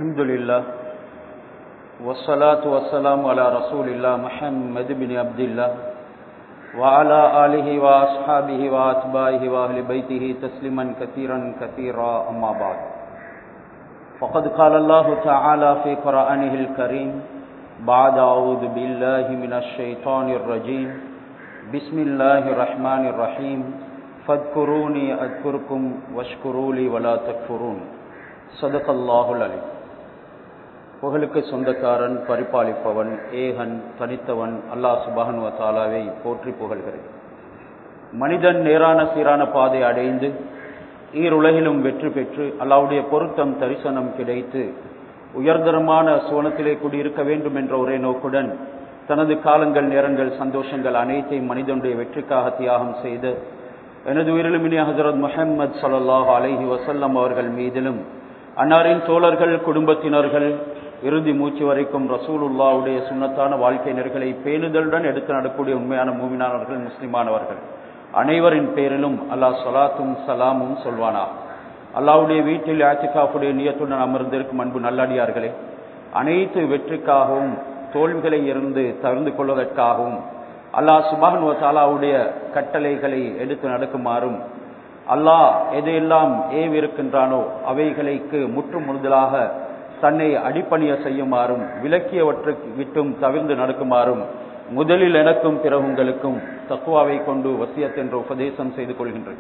الحمد لله والصلاة والسلام على رسول الله محمد بن عبد الله وعلى آله وأصحابه وأتباعه وأهل بيته تسليما كثيرا كثيرا أما بعد فقد قال الله تعالى في قرآنه الكريم بعد أعوذ بالله من الشيطان الرجيم بسم الله الرحمن الرحيم فاذكروني أذكركم واشكروا لي ولا تكفرون صدق الله العليم புகழுக்கு சொந்தக்காரன் பரிபாலிப்பவன் ஏகன் தனித்தவன் அல்லாஹ் சுபஹன் தாலாவை போற்றி புகழ்கிறேன் மனிதன் நேரான சீரான பாதை அடைந்து ஈருலகிலும் வெற்றி பெற்று அல்லாவுடைய பொருத்தம் தரிசனம் கிடைத்து உயர்தரமான சுவனத்திலே குடியிருக்க வேண்டும் என்ற ஒரே நோக்குடன் தனது காலங்கள் நேரங்கள் சந்தோஷங்கள் அனைத்தையும் மனிதனுடைய வெற்றிக்காக தியாகம் செய்து எனது உயிரிலுமினி ஹசரத் முஹம்மது சல்லாஹ் அலஹி வசல்லம் அவர்கள் மீதிலும் அன்னாரின் தோழர்கள் குடும்பத்தினர்கள் இறுதி மூச்சு வரைக்கும் ரசூலுல்லாவுடைய சுண்ணத்தான வாழ்க்கை நெறிகளை பேணுதலுடன் எடுத்து நடக்கூடிய உண்மையான மூமினானவர்கள் முஸ்லிமானவர்கள் அனைவரின் பேரிலும் அல்லாஹ் சலாத்தும் சலாமும் சொல்வானா அல்லாவுடைய வீட்டில் ஆத்திகாப்புடைய நியத்துடன் அமர்ந்திருக்கும் அன்பு நல்லடியார்களே அனைத்து வெற்றிக்காகவும் தோல்விகளை இருந்து தவிர்ந்து கொள்வதற்காகவும் அல்லாஹ் சுபான் தாலாவுடைய கட்டளைகளை எடுத்து நடக்குமாறும் அல்லாஹ் எதையெல்லாம் ஏவிருக்கின்றானோ அவைகளுக்கு முற்று முழுதலாக தன்னை அடிப்பணிய செய்யுமாறும் விலக்கியவற்றை விட்டும் தவிர்ந்து நடக்குமாறும் முதலில் எனக்கும் பிறகு உங்களுக்கும் தக்குவாவை கொண்டு வசியத் என்ற உபதேசம் செய்து கொள்கின்றேன்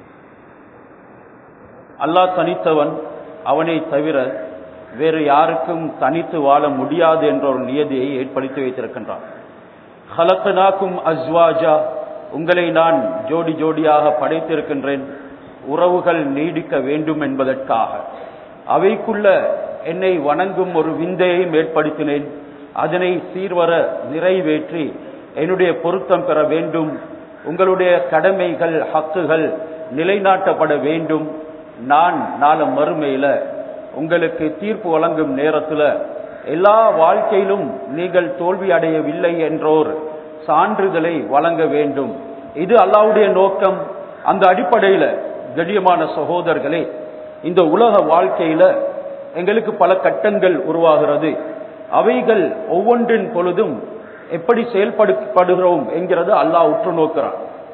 அல்லாஹ் தனித்தவன் அவனை தவிர வேறு யாருக்கும் தனித்து வாழ முடியாது என்ற ஒரு நியதியை ஏற்படுத்தி வைத்திருக்கின்றான் ஹலக்கனாக்கும் அஸ்வாஜா உங்களை நான் ஜோடி ஜோடியாக படைத்திருக்கின்றேன் உறவுகள் நீடிக்க வேண்டும் என்பதற்காக அவைக்குள்ள என்னை வணங்கும் ஒரு விந்தையையும் ஏற்படுத்தினேன் அதனை சீர்வர நிறைவேற்றி என்னுடைய பொருத்தம் பெற வேண்டும் உங்களுடைய கடமைகள் ஹக்குகள் நிலைநாட்டப்பட வேண்டும் நான் நாள மறுமையில உங்களுக்கு தீர்ப்பு வழங்கும் நேரத்தில் எல்லா வாழ்க்கையிலும் நீங்கள் தோல்வி அடையவில்லை என்றோர் சான்றிதழை வழங்க வேண்டும் இது அல்லாவுடைய நோக்கம் அந்த அடிப்படையில கடியமான சகோதரர்களே இந்த உலக வாழ்க்கையில எங்களுக்கு பல கட்டங்கள் உருவாகிறது அவைகள் ஒவ்வொன்றின் பொழுதும் எப்படி செயல்படுகிறோம் என்கிறது அல்லாஹ் உற்று நோக்கிறான்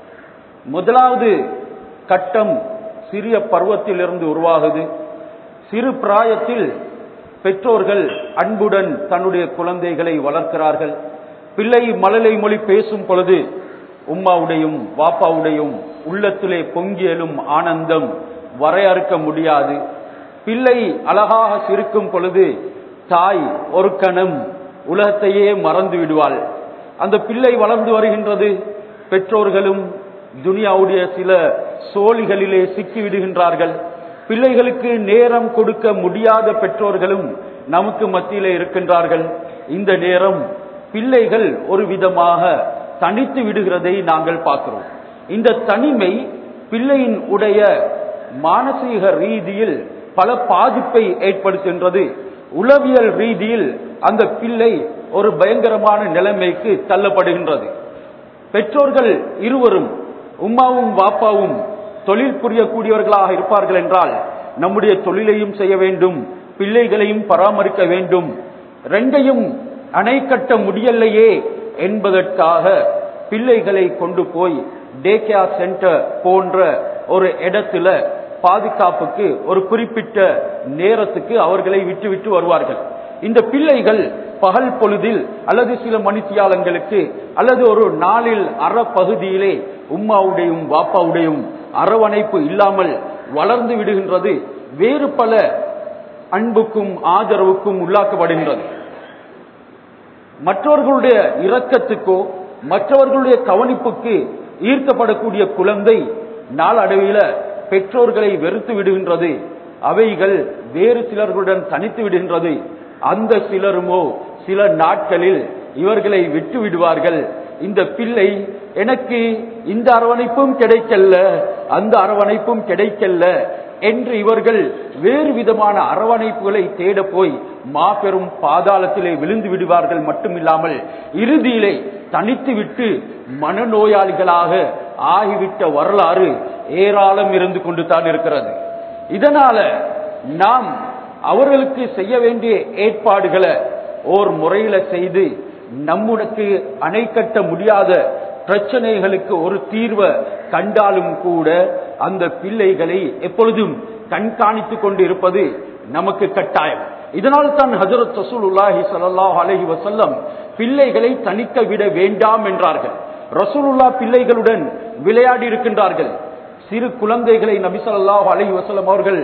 முதலாவது கட்டம் சிறிய பருவத்திலிருந்து உருவாகுது சிறு பிராயத்தில் பெற்றோர்கள் அன்புடன் தன்னுடைய குழந்தைகளை வளர்க்கிறார்கள் பிள்ளை மழலை மொழி பேசும் பொழுது உம்மாவுடையும் வாப்பாவுடையும் உள்ளத்திலே பொங்கியலும் ஆனந்தம் வரையறுக்க முடியாது பிள்ளை அழகாக சிரிக்கும் பொழுது தாய் ஒரு கணம் உலகத்தையே மறந்து விடுவாள் அந்த பிள்ளை வளர்ந்து வருகின்றது பெற்றோர்களும் துனியாவுடைய சில சோழிகளிலே சிக்கி விடுகின்றார்கள் பிள்ளைகளுக்கு நேரம் கொடுக்க முடியாத பெற்றோர்களும் நமக்கு மத்தியிலே இருக்கின்றார்கள் இந்த நேரம் பிள்ளைகள் ஒரு விதமாக தனித்து விடுகிறதை நாங்கள் பார்க்கிறோம் இந்த தனிமை பிள்ளையின் உடைய மானசீக ரீதியில் பல பாதிப்பை ஏற்படுத்துகின்றது உளவியல் ரீதியில் அந்த பிள்ளை ஒரு பயங்கரமான நிலைமைக்கு தள்ளப்படுகின்றது பெற்றோர்கள் இருவரும் உம்மாவும் வாப்பாவும் தொழில் புரியக்கூடியவர்களாக இருப்பார்கள் என்றால் நம்முடைய தொழிலையும் செய்ய வேண்டும் பிள்ளைகளையும் பராமரிக்க வேண்டும் ரெண்டையும் அணை கட்ட முடியலையே என்பதற்காக பிள்ளைகளை கொண்டு போய் டேகேயா சென்டர் போன்ற ஒரு இடத்துல பாதுகாப்புக்கு ஒரு குறிப்பிட்ட நேரத்துக்கு அவர்களை விட்டு விட்டு வருவார்கள் இந்த பிள்ளைகள் பகல் பொழுதில் அல்லது சில மணித்தியாலங்களுக்கு அல்லது ஒரு நாளில் அற பகுதியிலே உம்மாவுடையும் வாப்பாவுடையும் அரவணைப்பு இல்லாமல் வளர்ந்து விடுகின்றது வேறு பல அன்புக்கும் ஆதரவுக்கும் உள்ளாக்கப்படுகின்றது மற்றவர்களுடைய இரக்கத்துக்கோ மற்றவர்களுடைய கவனிப்புக்கு ஈர்க்கப்படக்கூடிய குழந்தை நாளடைவில பெற்றோர்களை வெறுத்து விடுகின்றது அவைகள் வேறு சிலர்களுடன் தனித்து விடுகின்றது அந்த சிலருமோ சில நாட்களில் இவர்களை விட்டு விடுவார்கள் இந்த பிள்ளை எனக்கு இந்த அரவணைப்பும் கிடைக்கல அந்த அரவணைப்பும் கிடைக்கல என்று இவர்கள் வேறு விதமான அரவணைப்புகளை தேட போய் மாபெரும் பாதாளத்திலே விழுந்து விடுவார்கள் மட்டுமில்லாமல் இறுதியிலே தனித்து விட்டு மனநோயாளிகளாக ஆகிவிட்ட வரலாறு ஏராளம் இருந்து கொண்டு தான் இருக்கிறது இதனால நாம் அவர்களுக்கு செய்ய வேண்டிய ஏற்பாடுகளை ஓர் முறையில செய்து நம்முனக்கு அணை கட்ட முடியாத பிரச்சனைகளுக்கு ஒரு தீர்வை கண்டாலும் கூட அந்த பிள்ளைகளை எப்பொழுதும் கண்காணித்துக் கொண்டு இருப்பது நமக்கு கட்டாயம் இதனால் தான் ஹஜரத் ரசூலுல்லாஹி ஸல்லல்லாஹு அலைஹி வஸல்லம் பிள்ளைகளை தணிக்க விட வேண்டாம் என்றார்கள் ரசூலுல்லா பிள்ளைகளுடன் விளையாடி இருக்கின்றார்கள் சிறு குழந்தைகளை நபி ஸல்லல்லாஹு அலைஹி வஸல்லம் அவர்கள்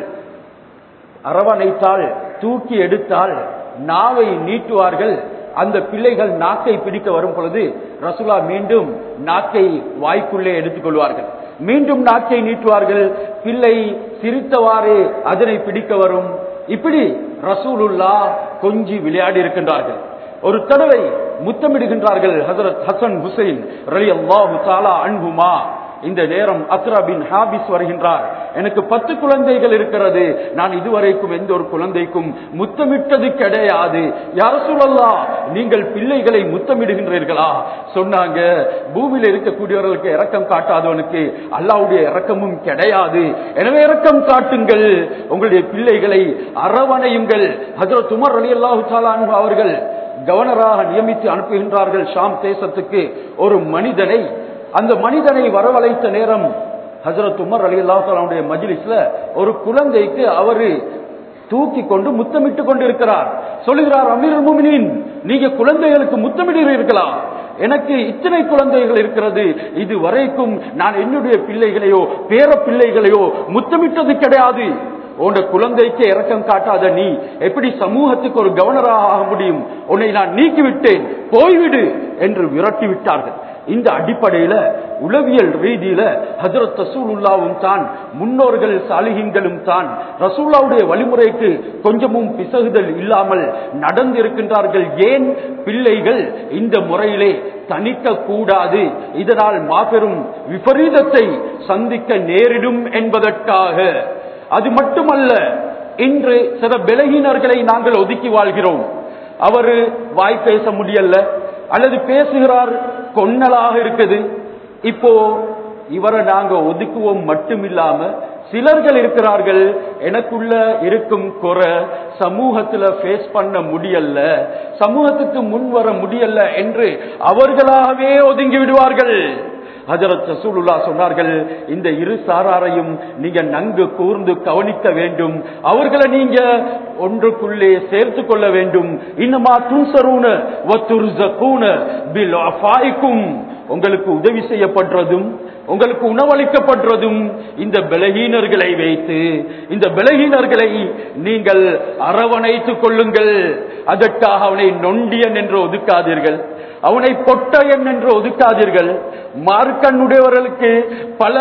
அரவணைத்தால் தூக்கி எடுத்தால் நாவை நீட்டுவார்கள் அந்த பிள்ளைகள் நாக்கை பிடிக்க வரும் பொழுது ரசூலா மீண்டும் நாக்கை வாய்க்குள்ளே எடுத்துக் கொள்வார்கள் மீண்டும் நாக்கை நீட்டுவார்கள் பிள்ளை சிரித்தவாறு அதனை பிடிக்க வரும் இப்படி ரசூலுல்லா கொஞ்சி விளையாடி இருக்கின்றார்கள் ஒரு தடவை முத்தமிடுகின்றார்கள் ஹசரத் ஹசன் ஹுசைன் ரலி அல்லாஹு தாலா அன்புமா இந்த நேரம் அக்ரா பின் ஹாபிஸ் வருகின்றார் எனக்கு பத்து குழந்தைகள் இருக்கிறது நான் இதுவரைக்கும் எந்த ஒரு குழந்தைக்கும் முத்தமிட்டது கிடையாது யார சொல்லலா நீங்கள் பிள்ளைகளை முத்தமிடுகின்றீர்களா சொன்னாங்க பூமியில இருக்கக்கூடியவர்களுக்கு இரக்கம் காட்டாதவனுக்கு அல்லாவுடைய இரக்கமும் கிடையாது எனவே இரக்கம் காட்டுங்கள் உங்களுடைய பிள்ளைகளை அரவணையுங்கள் ஹஜரத் உமர் அலி அல்லாஹு அவர்கள் கவர்னராக நியமித்து அனுப்புகின்றார்கள் ஷாம் தேசத்துக்கு ஒரு மனிதனை அந்த மனிதனை வரவழைத்த நேரம் ஹசரத் உமர் அலி அல்லாஹாலுடைய மஜ்லிஸ்ல ஒரு குழந்தைக்கு அவரு தூக்கி கொண்டு முத்தமிட்டு கொண்டு இருக்கிறார் சொல்லுகிறார் அமீர் முமினின் நீங்க குழந்தைகளுக்கு முத்தமிடுகிறீர்களா எனக்கு இத்தனை குழந்தைகள் இருக்கிறது இது வரைக்கும் நான் என்னுடைய பிள்ளைகளையோ பேர பிள்ளைகளையோ முத்தமிட்டது கிடையாது உன் குழந்தைக்கு இரக்கம் காட்டாத நீ எப்படி சமூகத்துக்கு ஒரு கவர்னராக ஆக முடியும் உன்னை நான் நீக்கிவிட்டேன் போய்விடு என்று விரட்டி விட்டார்கள் இந்த அடிப்படையில உளவியல் ரீதியில ஹசரத் ரசூலுல்லாவும் தான் முன்னோர்கள் சாலிகின்களும் தான் ரசூல்லாவுடைய வழிமுறைக்கு கொஞ்சமும் பிசகுதல் இல்லாமல் நடந்திருக்கின்றார்கள் ஏன் பிள்ளைகள் இந்த முறையிலே தணிக்க கூடாது இதனால் மாபெரும் விபரீதத்தை சந்திக்க நேரிடும் என்பதற்காக அது மட்டுமல்ல இன்று சில விலகினர்களை நாங்கள் ஒதுக்கி வாழ்கிறோம் அவரு வாய் பேச முடியல அல்லது பேசுகிறார் கொன்னலாக இருக்குது இப்போ இவரை நாங்க ஒதுக்குவோம் மட்டுமில்லாம சிலர்கள் இருக்கிறார்கள் எனக்குள்ள இருக்கும் குறை சமூகத்துல ஃபேஸ் பண்ண முடியல சமூகத்துக்கு முன் வர முடியல என்று அவர்களாகவே ஒதுங்கி விடுவார்கள் ஹஜரத் ரசூலுல்லா சொன்னார்கள் இந்த இரு சாராரையும் நீங்க நன்கு கூர்ந்து கவனிக்க வேண்டும் அவர்களை நீங்க ஒன்றுக்குள்ளே சேர்த்து கொள்ள வேண்டும் இன்னமா துன்சரூன வத்துர்சகூன பில் அஃபாய்க்கும் உங்களுக்கு உதவி செய்யப்படுறதும் உங்களுக்கு உணவளிக்கப்படுறதும் இந்த பலகீனர்களை வைத்து இந்த பலகீனர்களை நீங்கள் அரவணைத்துக் கொள்ளுங்கள் அதற்காக அவனை நொண்டியன் என்று ஒதுக்காதீர்கள் அவனை பொட்டையன் என்று ஒதுக்காதீர்கள் மார்க்கண்ணுடையவர்களுக்கு பல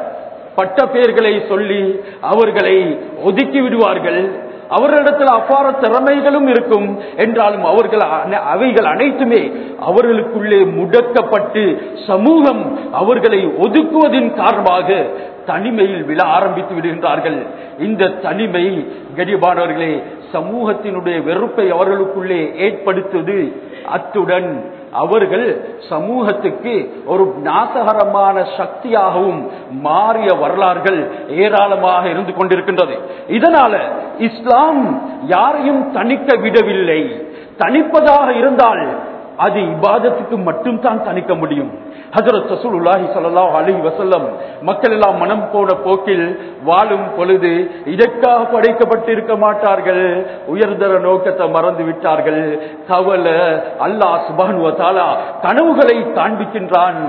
பட்ட பெயர்களை சொல்லி அவர்களை ஒதுக்கி விடுவார்கள் அவர்களிடத்தில் அப்பாற திறமைகளும் இருக்கும் என்றாலும் அவர்கள் அன- அவைகள் அனைத்துமே அவர்களுக்குள்ளே முடக்கப்பட்டு சமூகம் அவர்களை ஒதுக்குவதின் காரணமாக தனிமையில் விழ ஆரம்பித்து விடுகின்றார்கள் இந்த தனிமை கடிபானவர்களே சமூகத்தினுடைய வெறுப்பை அவர்களுக்குள்ளே ஏற்படுத்துவது அத்துடன் அவர்கள் சமூகத்துக்கு ஒரு நாசகரமான சக்தியாகவும் மாறிய வரலாறுகள் ஏராளமாக இருந்து கொண்டிருக்கின்றது இதனால இஸ்லாம் யாரையும் தணிக்க விடவில்லை தணிப்பதாக இருந்தால் அது இபாதத்துக்கு மட்டும் தான் தணிக்க முடியும் ஹஜரத் ரசூலுல்லாஹி ஸல்லல்லாஹு அலைஹி வஸல்லம் மக்கள் எல்லாம் மனம் போன போக்கில் வாழும் பொழுது இதற்காக படைக்கப்பட்டிருக்க மாட்டார்கள் உயர்தர நோக்கத்தை மறந்து விட்டார்கள் கவலை அல்லாஹ் சுப்ஹானஹு வ தஆலா கனவுகளை காண்பிக்கின்றான்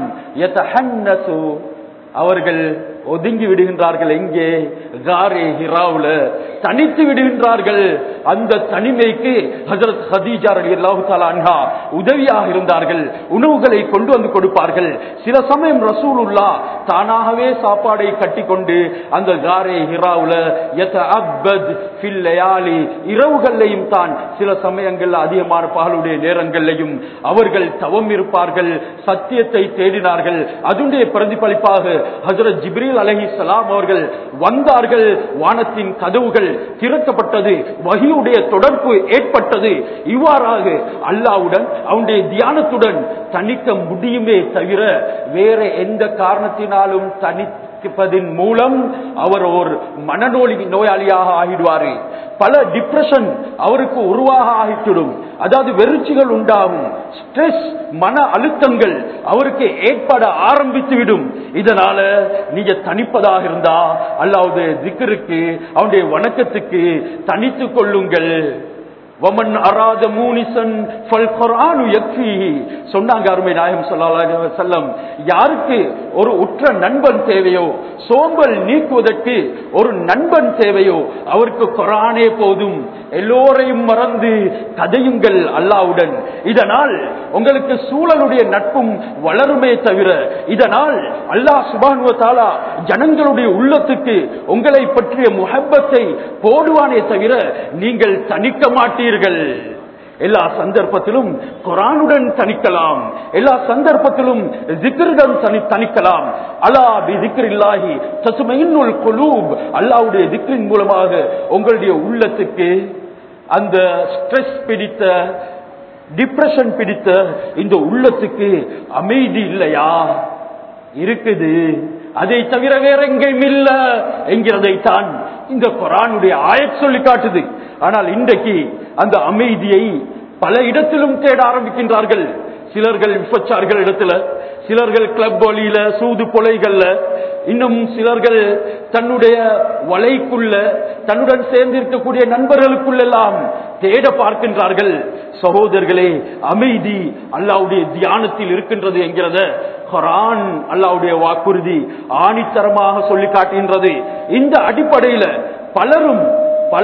யதஹன்னசு அவர்கள் ஒதுங்கி விடுகின்றார்கள் எங்கே காரே ஹிராவுல தனித்து விடுகின்றார்கள் அந்த தனிமைக்கு ஹஜரத் ஹதீஜா ரலியல்லாஹு தஆலா அன்ஹா உதவியாக இருந்தார்கள் உணவுகளை கொண்டு வந்து கொடுப்பார்கள் சில சமயம் ரசூலுல்லா தானாகவே சாப்பாடை கட்டிக்கொண்டு அந்த காரே ஹிராவுல யதஅப்பத் ஃபில் லயாலி இரவுகள்லையும் தான் சில சமயங்கள்ல அதிகமான பகலுடைய நேரங்கள்லையும் அவர்கள் தவம் இருப்பார்கள் சத்தியத்தை தேடினார்கள் அதனுடைய பிரதிபலிப்பாக ஹஜரத் ஜிப்ரீல் அலஹி சலாம் அவர்கள் வந்தார்கள் வானத்தின் கதவுகள் திறக்கப்பட்டது வகியுடைய தொடர்பு ஏற்பட்டது இவ்வாறாக அல்லாவுடன் அவனுடைய தியானத்துடன் தணிக்க முடியுமே தவிர வேற எந்த காரணத்தினாலும் தனி இருப்பதின் மூலம் அவர் ஒரு மனநோய் நோயாளியாக ஆகிடுவாரு பல டிப்ரெஷன் அவருக்கு உருவாக ஆகிவிடும் அதாவது வெறிச்சிகள் உண்டாகும் ஸ்ட்ரெஸ் மன அழுத்தங்கள் அவருக்கு ஏற்பட ஆரம்பித்து விடும் இதனால நீங்க தனிப்பதாக இருந்தா அல்லாவுடைய திக்கருக்கு அவனுடைய வணக்கத்துக்கு தனித்துக் கொள்ளுங்கள் வமன் அராத மூனிசன் ஃபல் குர்ஆனு யக்ஃபீஹி சொன்னாங்க அருமை நாயகம் ஸல்லல்லாஹு அலைஹி வஸல்லம் யாருக்கு ஒரு உற்ற நண்பன் தேவையோ சோம்பல் நீக்குவதற்கு ஒரு நண்பன் தேவையோ அவருக்கு குர்ஆனே போதும் எல்லோரையும் மறந்து கதையுங்கள் அல்லாவுடன் இதனால் உங்களுக்கு சூழலுடைய நட்பும் வளருமே தவிர இதனால் அல்லாஹ் சுபானுவ தாலா ஜனங்களுடைய உள்ளத்துக்கு உங்களை பற்றிய முஹப்பத்தை போடுவானே தவிர நீங்கள் தணிக்க மாட்டீர்கள் எல்லா சந்தர்ப்பத்திலும் குரானுடன் தணிக்கலாம் எல்லா சந்தர்ப்பத்திலும் ஜிக்ருடன் தனி தணிக்கலாம் அலா பி ஜிக்ரில்லாஹி தஸ்மையின்னுல் குலூப் அல்லாஹ்வுடைய ஜிக்ரின் மூலமாக உங்களுடைய உள்ளத்துக்கு அந்த ஸ்ட்ரெஸ் பிடித்த டிப்ரெஷன் பிடித்த இந்த உள்ளத்துக்கு அமைதி இல்லையா இருக்குது அதை தவிர வேற எங்கேயும் இல்ல என்கிறதை தான் இந்த குரானுடைய ஆயத் சொல்லி காட்டுது ஆனால் இன்றைக்கு அந்த அமைதியை பல இடத்திலும் தேட ஆரம்பிக்கின்றார்கள் சிலர்கள் விபச்சார்கள் இடத்துல சிலர்கள் கிளப் வழியில சூது கொலைகள்ல இன்னும் சிலர்கள் தன்னுடைய வலைக்குள்ள தன்னுடன் சேர்ந்திருக்கக்கூடிய நண்பர்களுக்குள்ளெல்லாம் தேட பார்க்கின்றார்கள் சகோதரர்களே அமைதி அல்லாவுடைய தியானத்தில் இருக்கின்றது என்கிறத குரான் அல்லாவுடைய வாக்குறுதி ஆணித்தரமாக சொல்லி காட்டுகின்றது இந்த அடிப்படையில பலரும் பல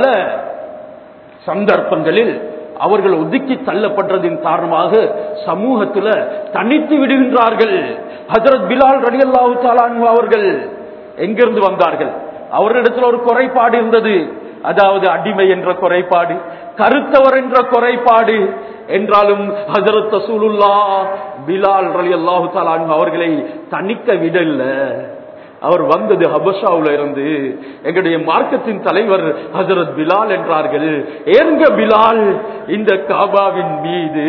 சந்தர்ப்பங்களில் அவர்கள் ஒதுக்கி தள்ளப்பட்டதின் காரணமாக சமூகத்துல தனித்து விடுகின்றார்கள் ஹஜரத் பிலால் ரலி அல்லாஹு அவர்கள் எங்கிருந்து வந்தார்கள் அவரிடத்தில் ஒரு குறைபாடு இருந்தது அதாவது அடிமை என்ற குறைபாடு கருத்தவர் என்ற குறைபாடு என்றாலும் ஹசரத் ரசூலுல்லா பிலால் ரலி அல்லாஹு அவர்களை தணிக்க விடல அவர் வந்தது ஹபஷாவுல இருந்து எங்களுடைய மார்க்கத்தின் தலைவர் ஹசரத் பிலால் என்றார்கள் ஏங்க பிலால் இந்த காபாவின் மீது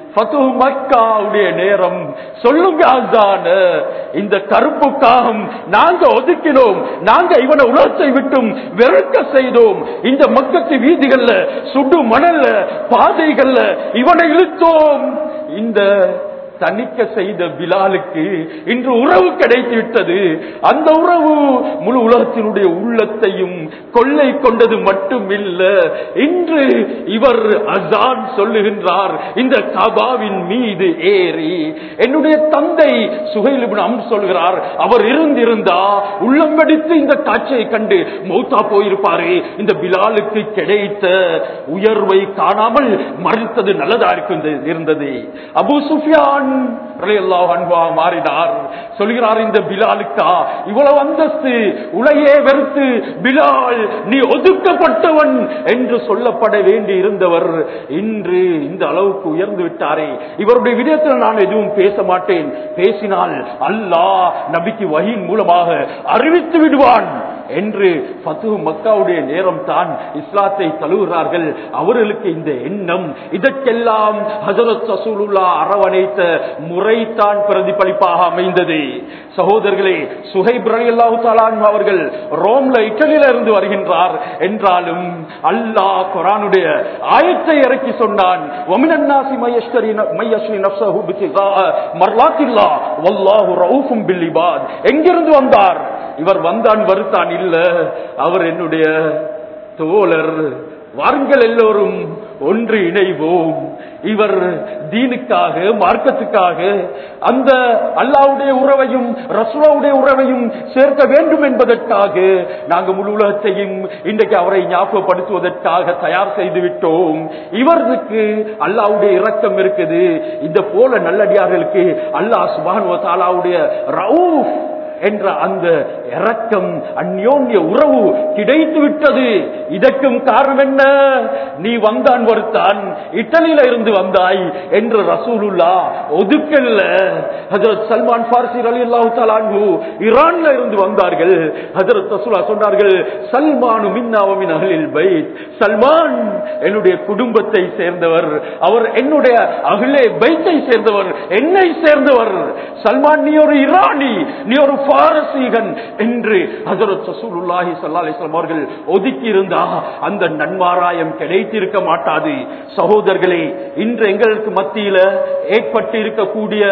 மக்காவுடைய நேரம் சொல்லுங்க அசான இந்த கருப்பு காகம் நாங்க ஒதுக்கினோம் நாங்க இவனை உலகத்தை விட்டும் வெறுக்க செய்தோம் இந்த மக்கத்து வீதிகள்ல சுடு மணல்ல பாதைகள்ல இவனை இழுத்தோம் இந்த தணிக்க செய்த பிலாலுக்கு இன்று உறவு கிடைத்து விட்டது அந்த உறவு முழு உலகத்தினுடைய உள்ளத்தையும் கொள்ளை கொண்டது மட்டுமில்ல இன்று இவர் அசான் சொல்லுகின்றார் இந்த கபாவின் மீது ஏறி என்னுடைய தந்தை சுகைலிபின் அம் சொல்கிறார் அவர் இருந்திருந்தா உள்ளம் வெடித்து இந்த காட்சியை கண்டு மௌத்தா போயிருப்பாரே இந்த பிலாலுக்கு கிடைத்த உயர்வை காணாமல் மறுத்தது நல்லதா இருக்கு இருந்தது அபு சுஃபியான் மாறினார் சொல்கிறார் இந்த பிலாலுக்கா இவ்வளவு அந்தஸ்து உலையே வெறுத்து பிலால் நீ ஒதுக்கப்பட்டவன் என்று சொல்லப்பட வேண்டி இருந்தவர் இன்று இந்த அளவுக்கு உயர்ந்து விட்டாரே இவருடைய விடயத்தில் நான் எதுவும் பேச மாட்டேன் பேசினால் அல்லாஹ் நபிக்கு வகையின் மூலமாக அறிவித்து விடுவான் என்று பத்து மக்காவுடைய நேரம் தான் இஸ்லாத்தை தழுவுகிறார்கள் அவர்களுக்கு இந்த எண்ணம் இதற்கெல்லாம் ஹசரத் சசூலுல்லா அரவணைத்த முறைத்தான் பிரதிபலிப்பாக அமைந்தது சகோதரர்களே சுஹைப் ரலியல்லாஹு தஆலா அவர்கள் ரோம்ல இட்டலியில இருந்து வருகின்றார் என்றாலும் அல்லாஹ் குர்ஆனுடைய ஆயத்தை இறக்கி சொன்னான் வமினன் நாசி மையஷ்கரி மையஷ்ரி நஃப்ஸஹு பித்திகா மர்லாத்தில்லாஹ் வல்லாஹு ரவுஃபும் பில் இபாத் எங்கிருந்து வந்தார் இவர் வந்தான் வருத்தான் இல்ல அவர் என்னுடைய தோழர் வாருங்கள் எல்லோரும் ஒன்று இணைவோம் இவர் தீனுக்காக மார்க்கத்துக்காக அந்த அல்லாவுடைய உறவையும் ரசுலாவுடைய உறவையும் சேர்க்க வேண்டும் என்பதற்காக நாங்கள் முழு உலகத்தையும் இன்றைக்கு அவரை ஞாபகப்படுத்துவதற்காக தயார் செய்து விட்டோம் இவருக்கு அல்லாவுடைய இரக்கம் இருக்குது இந்த போல நல்லடியார்களுக்கு அல்லாஹ் சுபான் தாலாவுடைய ரவுஃப் என்ற அந்த இரக்கம் அந்யோன்ய உறவு கிடைத்து விட்டது இதற்கும் காரணம் என்ன நீ வந்தான் வருத்தான் இட்டலியில இருந்து வந்தாய் என்று ரசூலுல்லா ஒதுக்கல்ல ஹஜரத் சல்மான் பார்சி அலி அல்லாஹு ஈரான்ல இருந்து வந்தார்கள் ஹஜரத் ரசூலா சொன்னார்கள் சல்மானு மின்னாவின் அகலில் பைத் சல்மான் என்னுடைய குடும்பத்தை சேர்ந்தவர் அவர் என்னுடைய அகிலே பைத்தை சேர்ந்தவர் என்னை சேர்ந்தவர் சல்மான் நீ ஒரு இரானி நீ ஒரு பாரசீகன் என்று ஹசரத் ரசூலுல்லாஹி ஸல்லல்லாஹு அலைஹி வஸல்லம் அவர்கள் ஒதுக்கி இருந்தா அந்த நன்மாராயம் கிடைத்திருக்க மாட்டாது சகோதரர்களே இன்று எங்களுக்கு மத்தியில ஏற்பட்டு இருக்கக்கூடிய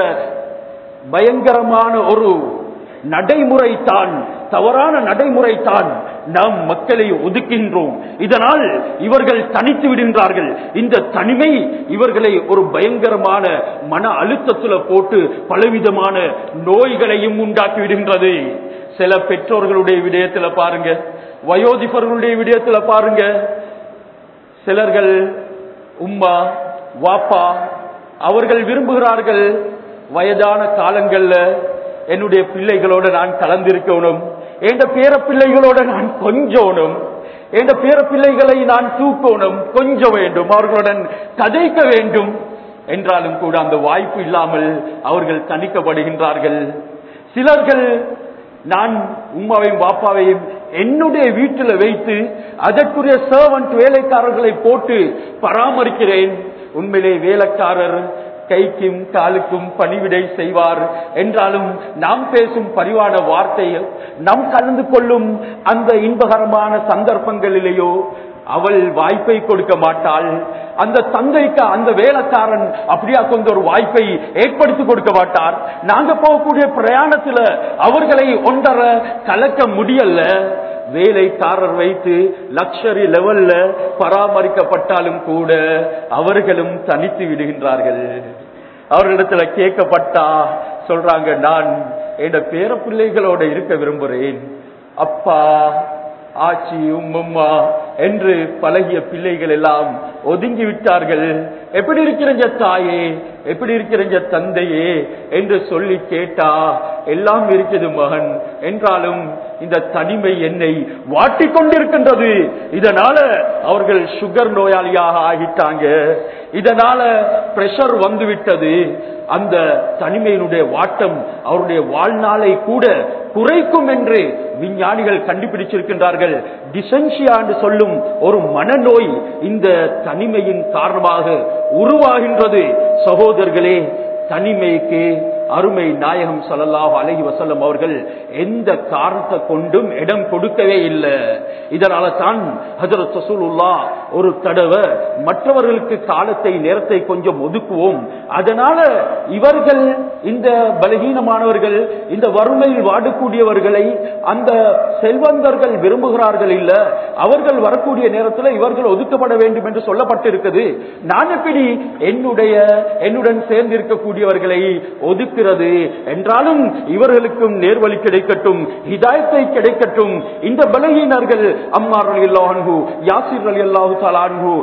பயங்கரமான ஒரு நடைமுறை தான் தவறான நடைமுறை தான் நாம் மக்களை ஒதுக்கின்றோம் இதனால் இவர்கள் தனித்து விடுகின்றார்கள் இந்த தனிமை இவர்களை ஒரு பயங்கரமான மன அழுத்தத்துல போட்டு பலவிதமான நோய்களையும் உண்டாக்கி விடுகின்றது சில பெற்றோர்களுடைய விடயத்துல பாருங்க வயோதிபர்களுடைய விடயத்துல பாருங்க சிலர்கள் உம்மா வாப்பா அவர்கள் விரும்புகிறார்கள் வயதான காலங்கள்ல என்னுடைய பிள்ளைகளோட நான் கலந்திருக்கணும் என் பேர பிள்ளைகளோட நான் கொஞ்சணும் என் பேர பிள்ளைகளை நான் தூக்கணும் கொஞ்ச வேண்டும் அவர்களுடன் கதைக்க வேண்டும் என்றாலும் கூட அந்த வாய்ப்பு இல்லாமல் அவர்கள் தணிக்கப்படுகின்றார்கள் சிலர்கள் நான் உம்மாவையும் பாப்பாவையும் என்னுடைய வீட்டில் வைத்து அதற்குரிய சர்வன்ட் வேலைக்காரர்களை போட்டு பராமரிக்கிறேன் உண்மையிலே வேலைக்காரர் கைக்கும் காலுக்கும் பணிவிடை செய்வார் என்றாலும் நாம் பேசும் பரிவான வார்த்தையை நாம் கலந்து கொள்ளும் அந்த இன்பகரமான சந்தர்ப்பங்களிலேயோ அவள் வாய்ப்பை கொடுக்க மாட்டாள் அந்த தந்தைக்கு அந்த வேலைக்காரன் அப்படியா கொண்ட ஒரு வாய்ப்பை ஏற்படுத்தி கொடுக்க மாட்டார் நாங்க போகக்கூடிய பிரயாணத்துல அவர்களை ஒன்றரை கலக்க முடியல வேலைக்காரர் வைத்து லக்ஷரி லெவல்ல பராமரிக்கப்பட்டாலும் கூட அவர்களும் தனித்து விடுகின்றார்கள் அவர்களிடத்துல கேட்கப்பட்டா சொல்றாங்க நான் என் பேர பிள்ளைகளோட இருக்க விரும்புகிறேன் அப்பா ஆச்சி உம்மம்மா என்று பழகிய பிள்ளைகள் எல்லாம் ஒதுங்கி விட்டார்கள் எப்படி இருக்கிற தாயே எப்படி இருக்கிற தந்தையே என்று சொல்லி கேட்டா எல்லாம் இருக்குது மகன் என்றாலும் இந்த தனிமை என்னை வாட்டிக் கொண்டிருக்கின்றது இதனால அவர்கள் சுகர் நோயாளியாக ஆகிட்டாங்க இதனால பிரஷர் வந்து விட்டது அந்த தனிமையினுடைய வாட்டம் அவருடைய வாழ்நாளை கூட குறைக்கும் என்று விஞ்ஞானிகள் கண்டுபிடிச்சிருக்கின்றார்கள் டிசென்சியா என்று சொல்லும் ஒரு மனநோய் இந்த தனிமையின் காரணமாக உருவாகின்றது சகோதரர்களே தனிமைக்கு அருமை நாயகம் ஸல்லல்லாஹு அலைஹி வஸல்லம் அவர்கள் எந்த காரணத்தை கொண்டும் இடம் கொடுக்கவே இல்லை இதனால தான் ஹஜரத் ரசூலுல்லாஹ் ஒரு தடவை மற்றவர்களுக்கு காலத்தை நேரத்தை கொஞ்சம் ஒதுக்குவோம் அதனால இவர்கள் இந்த பலகீனமானவர்கள் இந்த வறுமையில் வாடக்கூடியவர்களை அந்த செல்வந்தர்கள் விரும்புகிறார்கள் இல்ல அவர்கள் வரக்கூடிய நேரத்தில் இவர்கள் ஒதுக்கப்பட வேண்டும் என்று சொல்லப்பட்டிருக்குது நான் எப்படி என்னுடைய என்னுடன் சேர்ந்து இருக்கக்கூடியவர்களை ஒதுக்கிறது என்றாலும் இவர்களுக்கும் நேர்வழி கிடைக்கட்டும் ஹிதாயத்தை கிடைக்கட்டும் இந்த பலகீனர்கள் அம்மார் அலி அல்லாஹு யாசிர் அலி அல்லாஹு தாலான்ஹு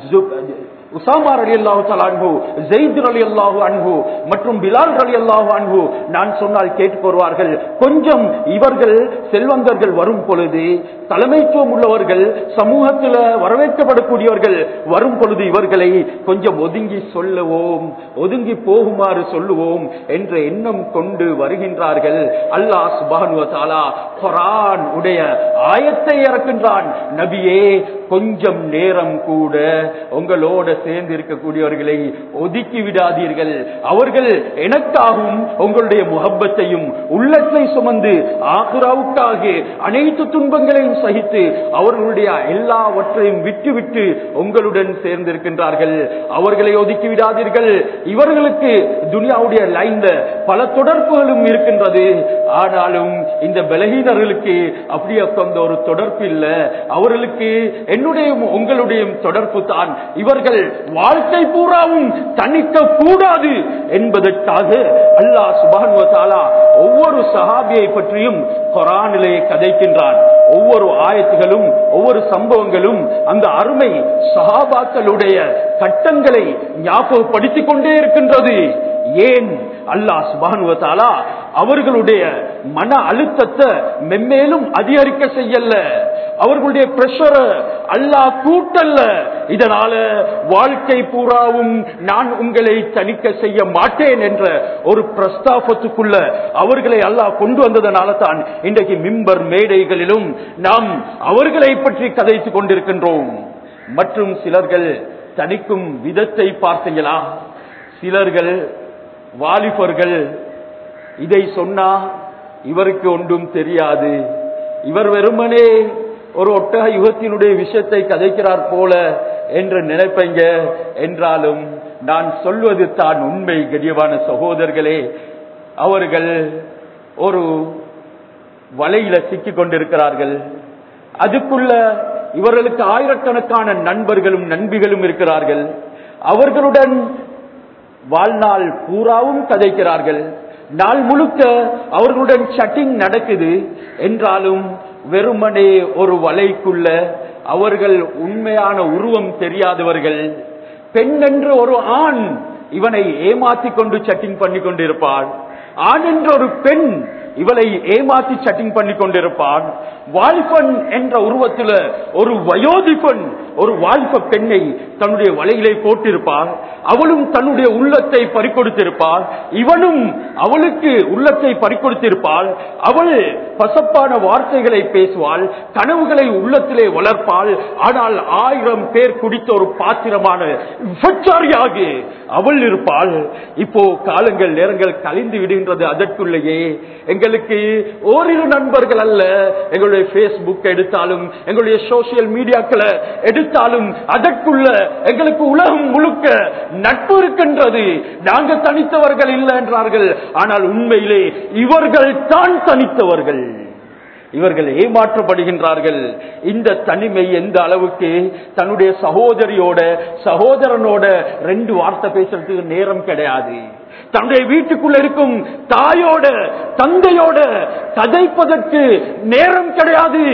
உசாமார் அலி அல்லாஹு தலான்ஹு ஜெயித் அலி அல்லாஹு அன்ஹு மற்றும் பிலால் அலி அல்லாஹு அன்ஹு நான் சொன்னால் கேட்டு வருவார்கள் கொஞ்சம் இவர்கள் செல்வந்தர்கள் வரும் பொழுது தலைமைத்துவம் உள்ளவர்கள் சமூகத்தில் வரவேற்கப்படக்கூடியவர்கள் வரும் பொழுது இவர்களை கொஞ்சம் ஒதுங்கி சொல்லுவோம் ஒதுங்கி போகுமாறு சொல்லுவோம் என்ற எண்ணம் கொண்டு வருகின்றார்கள் அல்லாஹ் சுபானு தாலா குரான் உடைய ஆயத்தை இறக்கின்றான் நபியே கொஞ்சம் நேரம் கூட உங்களோட சேர்ந்து இருக்கக்கூடியவர்களை ஒதுக்கி விடாதீர்கள் அவர்கள் எனக்காகவும் உங்களுடைய முகப்பத்தையும் உள்ளத்தை சுமந்து ஆகுராவுக்காக அனைத்து துன்பங்களையும் சகித்து அவர்களுடைய எல்லாவற்றையும் விட்டுவிட்டு உங்களுடன் சேர்ந்திருக்கின்றார்கள் அவர்களை ஒதுக்கி விடாதீர்கள் இவர்களுக்கு துனியாவுடைய லைன்ல பல தொடர்புகளும் இருக்கின்றது ஆனாலும் இந்த பலகீனர்களுக்கு அப்படியே கொண்ட ஒரு தொடர்பு இல்ல அவர்களுக்கு என்னுடைய உங்களுடைய தொடர்பு தான் இவர்கள் வாழ்க்கை பூராவும் தணிக்க கூடாது என்பதற்காக அல்லாஹ் சுபான் ஒவ்வொரு சஹாபியை பற்றியும் கொரானிலே கதைக்கின்றான் ஒவ்வொரு ஆயத்துகளும் ஒவ்வொரு சம்பவங்களும் அந்த அருமை சஹாபாக்களுடைய கட்டங்களை ஞாபகப்படுத்திக் கொண்டே இருக்கின்றது ஏன் அல்லாஹ் சுபானுவத்தாலா அவர்களுடைய மன அழுத்தத்தை மென்மேலும் அதிகரிக்க செய்யல அவர்களுடைய பிரஷர அல்லாஹ் கூட்டல்ல இதனால வாழ்க்கை பூராவும் நான் உங்களை தணிக்க செய்ய மாட்டேன் என்ற ஒரு பிரஸ்தாபத்துக்குள்ள அவர்களை அல்லாஹ் கொண்டு வந்ததனால தான் இன்றைக்கு மிம்பர் மேடைகளிலும் நாம் அவர்களை பற்றி கதைத்துக் கொண்டிருக்கின்றோம் மற்றும் சிலர்கள் தணிக்கும் விதத்தை பார்த்தீங்களா சிலர்கள் வாலிபர்கள் இதை சொன்னா இவருக்கு ஒன்றும் தெரியாது இவர் வெறுமனே ஒரு ஒட்டக யுகத்தினுடைய விஷயத்தை கதைக்கிறார் போல என்று நினைப்பீங்க என்றாலும் நான் சொல்வது தான் உண்மை கடியவான சகோதரர்களே அவர்கள் ஒரு வலையில சிக்கிக் கொண்டிருக்கிறார்கள் அதுக்குள்ள இவர்களுக்கு ஆயிரக்கணக்கான நண்பர்களும் நண்பிகளும் இருக்கிறார்கள் அவர்களுடன் வாழ்நாள் பூராவும் கதைக்கிறார்கள் நாள் முழுக்க அவர்களுடன் சட்டிங் நடக்குது என்றாலும் வெறுமனே ஒரு வலைக்குள்ள அவர்கள் உண்மையான உருவம் தெரியாதவர்கள் பெண் என்று ஒரு ஆண் இவனை ஏமாத்தி கொண்டு சட்டிங் பண்ணி கொண்டிருப்பாள் ஆண் என்ற ஒரு பெண் இவளை ஏமாத்தி சட்டிங் பண்ணி கொண்டிருப்பான் வாலிபன் என்ற உருவத்தில் ஒரு வயோதிபன் ஒரு வாலிப பெண்ணை தன்னுடைய வலையிலே போட்டிருப்பாள் அவளும் தன்னுடைய உள்ளத்தை பறிக்கொடுத்திருப்பாள் இவனும் அவளுக்கு உள்ளத்தை பறிக்கொடுத்திருப்பாள் அவள் பசப்பான வார்த்தைகளை பேசுவாள் கனவுகளை உள்ளத்திலே வளர்ப்பாள் ஆனால் ஆயிரம் பேர் குடித்த ஒரு பாத்திரமான விபச்சாரியாக அவள் இருப்பாள் இப்போ காலங்கள் நேரங்கள் கழிந்து விடுகின்றது அதற்குள்ளேயே எங்களுக்கு ஓரிரு நண்பர்கள் அல்ல எங்களுடைய பேஸ்புக் எடுத்தாலும் எங்களுடைய சோசியல் மீடியாக்களை எடுத்தாலும் அதற்குள்ள எங்களுக்கு உலகம் முழுக்க நட்பு இருக்கின்றது நாங்க தனித்தவர்கள் இல்லை என்றார்கள் ஆனால் உண்மையிலே இவர்கள் தான் தனித்தவர்கள் இவர்கள் ஏமாற்றப்படுகின்றார்கள் இந்த தனிமை எந்த அளவுக்கு தன்னுடைய சகோதரியோட சகோதரனோட ரெண்டு வார்த்தை பேசுறதுக்கு நேரம் கிடையாது தன்னுடைய வீட்டுக்குள்ள இருக்கும் தாயோட தந்தையோட கதைப்பதற்கு நேரம் கிடையாது